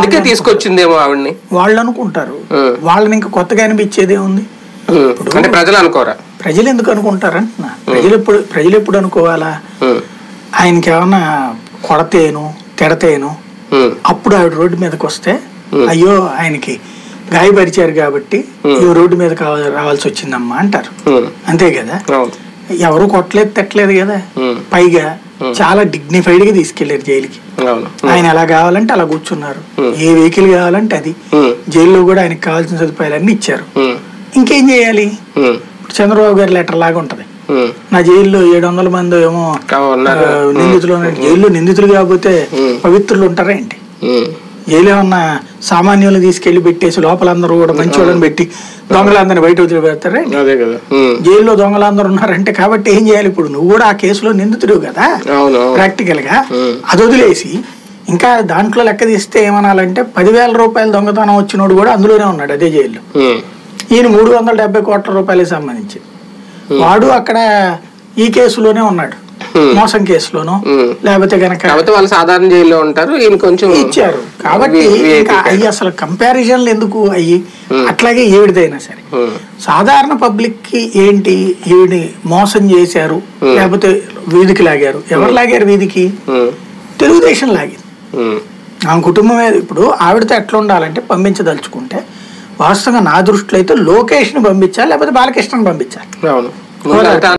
అందుకే తీసుకొచ్చిందేమో ఆవిడ్ని వాళ్ళు అనుకుంటారు ఉమ్. వాళ్ళని ఇంకా కొత్తగా అనిపించేదే ఉంది ఉమ్. అంటే ప్రజలు అనుకోరా ప్రజలు ఎందుకు అనుకుంటారంటున్నా ప్రజలు ఎప్పుడు ప్రజలు ఎప్పుడు అనుకోవాలా ఉమ్. ఆయనకి ఏమన్నా కొడతేను తిడతేను ఉమ్. అప్పుడు ఆవిడ రోడ్డు మీదకి వస్తే అయ్యో ఆయనకి గాయపరిచారు కాబట్టి ఈ రోడ్డు మీద కావ- రావాల్సి వచ్చిందమ్మా అంటారు ఉమ్. అంతే కదా అవును ఎవరు కొట్టలేదు తిట్టలేదు కదా ఉమ్. పైగా చాలా డిగ్నిఫైడ్ గా తీసుకెళ్లారు జైలుకి అవును ఆయన ఎలా కావాలంటే అలా కూర్చున్నారు ఏ వెహికల్ కావాలంటే అది ఉమ్. జైల్లో కూడా ఆయనకి కావాల్సిన సదుపాయాలన్నీ ఇచ్చారు ఉమ్. ఇంకేం చేయాలి ఉమ్. ఇప్పుడు చంద్రబాబు గారి లెటర్ లాగా ఉంటది ఉమ్. నా జైల్లో ఏడు వందల మంది ఏమో కావన్నారు. ఆ, నిందితులు ఉన్నారు. జైల్లో నిందితులు కాకపోతే పవిత్రులు ఉంటారా ఏంటి ఉమ్. జైలు ఏమన్నా సామాన్యులు తీసుకెళ్లి పెట్టేసి లోపల అందరూ కూడా మంచి వాళ్ళని పెట్టి దొంగలందరినీ బయట వదిలిపెడతారా ఏంటి? అదే కదా ఉమ్. జైల్లో దొంగలందరూ ఉన్నారంటే కాబట్టి ఏం చేయాలి ఇప్పుడు నువ్వు కూడా ఆ కేసులో నిందితుడు కదా అవును అవును ప్రాక్టికల్ గా ఉమ్. అది వదిలేసి ఇంకా దాంట్లో లెక్క తీస్తే ఏమనాలంటే పదివేల రూపాయల దొంగతనం వచ్చినోడు కూడా అందులోనే ఉన్నాడు అదే జైల్లో ఉమ్. ఈయన మూడు వందల డెబ్బై కోట్ల రూపాయలకు సంబంధించి వాడు అక్కడ ఈ కేసులోనే ఉన్నాడు మోసం కేసులోను ఉమ్. లేకపోతే గనక కాకపోతే వాళ్ళు సాధారణ జైల్లో ఉంటారు ఈయన కొంచెం ఇచ్చారు కాబట్టి వి- VIP ఇంకా అయ్యి అసలు కంపారిజన్లు ఎందుకు అయ్యి అట్లాగే ఏవిడిదైనా సరే ఉమ్. సాధారణ పబ్లిక్ కి ఏంటి ఈవిని మోసం చేశారు లేకపోతే వీధికి లాగారు ఎవరు లాగారు వీధికి ఉమ్. తెలుగుదేశం లాగింది ఉమ్. ఆమె కుటుంబమే ఇప్పుడు ఆవిడతో ఎట్లా ఉండాలంటే పంపించదలుచుకుంటే వాస్తవంగా నా దృష్టిలో అయితే లోకేష్ని పంపించాలి లేకపోతే బాలకృష్ణని పంపించాలి అవును ముందు అంతా